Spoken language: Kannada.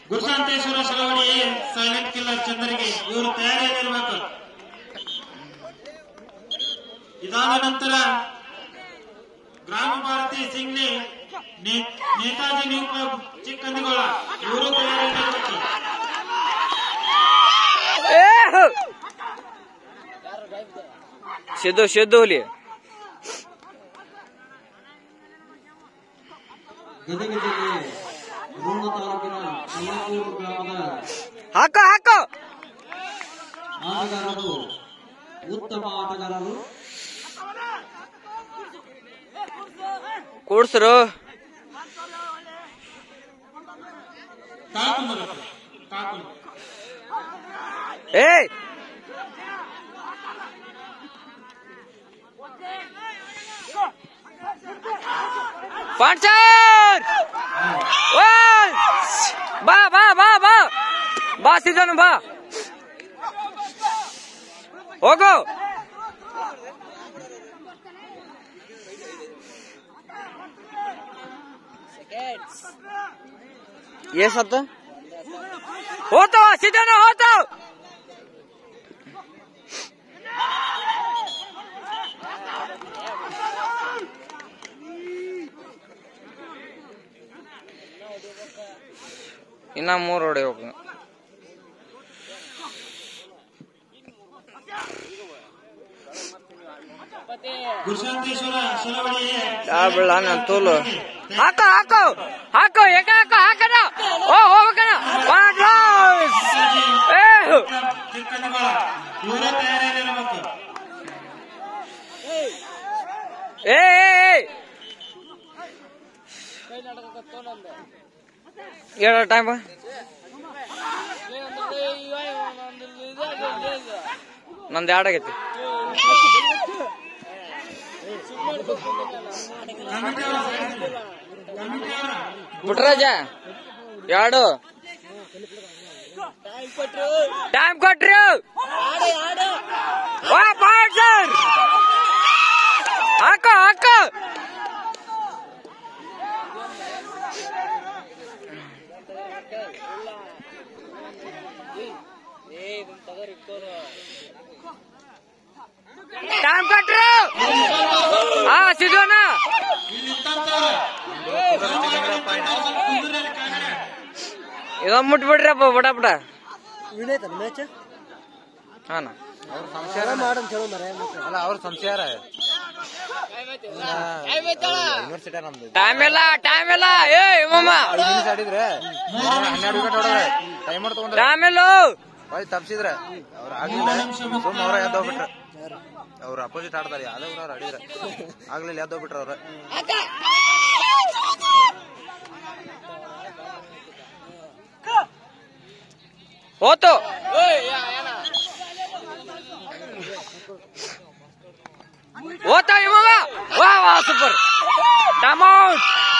ಗುರುಶಾಂತೇಶ್ವರ ಶರವಣಿ ಸೈಲೆಂಟ್ ಕಿಲ್ಲರ್ ಚಂದ್ರಿಗೆ ಇವರು ತಯಾರಿಯಲ್ಲಿರ್ಬೇಕು ಇದಾದ ನಂತರ ಗ್ರಾಮ ಭಾರತಿ ಸಿಂಗ್ಲಿ ನೇ- ನೇತಾಜಿ ನ್ಯೂ ಕ್ಲಬ್ ಚಿಕ್ಕಂದಿಗೋಳ ಇವರು ತಯಾರಿಯಲ್ಲಿರ್ಬೇಕು ಸಿದ್ದು ಸಿದ್ದು ಹುಲಿ ಗದಗ ಜಿಲ್ಲೆ ರೋಣ ತಾಲೂಕಿನ ಕಲ್ಲಾಪುರ ಗ್ರಾಮದ ಹಾಕೋ ಹಾಕೋ ಆಟಗಾರರು ಉತ್ತಮ ಆಟಗಾರರು ಕೂಡ್ಸ್ರು ಕಾಕು ಮಗ ಕಾಕು ಏಯ್ ಪಾಂಚರ್ ಓಯ್! ಬಾ ಬಾ ಬಾ ಬಾ ಬಾ ಸಿದ್ದನು ಬಾ ಹೋಗು ಏಸತ್ತ ಹೋತು ಸಿದ್ದನು ಹೋತು ಇನ್ನ ಮೂರು ಹೊಡೆಯಬೇಕು ಗುರುಶಾಂತೇಶ್ವರ ಶರವಣಿ ಯಾ ಬಿಡ ನನ್ ತೋಲು ಹಾಕೋ ಹಾಕೋ ಹಾಕೋ ಏಕ ಹಾಕೋ ಹಾಕಣ ಓ ಹೋಗ್ಬೇಕಣ ಏ ಚಿಕ್ಕಂದಿಗೋಳ ಇವರೇ ತಯಾರಿಯಲ್ಲಿರ್ಬೇಕು ಏ ಏ, ಏ. ಹೇಳ ಟೈಮ್ ನಂದು ಎರಡು ಆಗೈತಿ ಕಮಿಟಿ ಅವರ ಕಮಿಟಿ ಅವರ ಪುಟ್ರಾಜ ಎರಡು ಟೈಮ್ ಕೊಟ್ರು ವಾ ಸರ್ ಹಾಕೋ ಹಾಕೋ ಟೈಮ್ ಕೊಟ್ರು ಹಾ ಸಿಗೋಣ ಇಲ್ಲಿ ಇತ್ತಂತವ್ರೆ. ಕುದುರೆಯಲ್ಲಿ ಕಾಂಗ್ರೆ. ಇದೊಂದು ಮುಟ್ಬಿಡ್ರಪ್ಪ ಬಡ ಬಡ ವಿನಯ್ತನ ಮ್ಯಾಚ್ ಹಾನ ಮಾಡಂತ ಹೇಳೋ ಮರ ಅಲ್ಲ ಅವ್ರ ಸಂಶಯ ಯೂನಿವರ್ಸಿಟಿ ನಮ್ದು ಟೈಮ್ ಇಲ್ಲ ಟೈಮ್ ಇಲ್ಲ ಏ ಮಮ್ಮ ಐದು ನಿಮಿಷ ಆಡಿದ್ರೆ ಹನ್ನೆರಡು ವಿಕೆಟ್ ಹೊಡೆದ್ರೆ ಟೈಮರ್ ತಗೊಂಡ್ರೆ ಟೈಮ್ ಇಲ್ಲ ಹೊಯ್ ತಪ್ಸಿದ್ರೆ ಅವ್ರು ಆಗ್ಲಿಲ್ಲ ಸುಮ್ಮ ಅವ್ರ ಎದ್ದೋಗ್ಬಿಟ್ರೆ ಅವ್ರು ಅಪೋಸಿಟ್ ಆಡ್ತಾರೆ ಯಾವ್ದೋ ಅವ್ರು ಆಡಿದ್ರೆ ಆಗ್ಲಿಲ್ಲ ಎದ್ದೋಗ್ಬಿಟ್ರೆ ಅವ್ರ ಹೋತು ಹೋತ ಇವಾಗ ವಾ ವಾ ಸೂಪರ್ ಟೈಮ್ ಔಟ್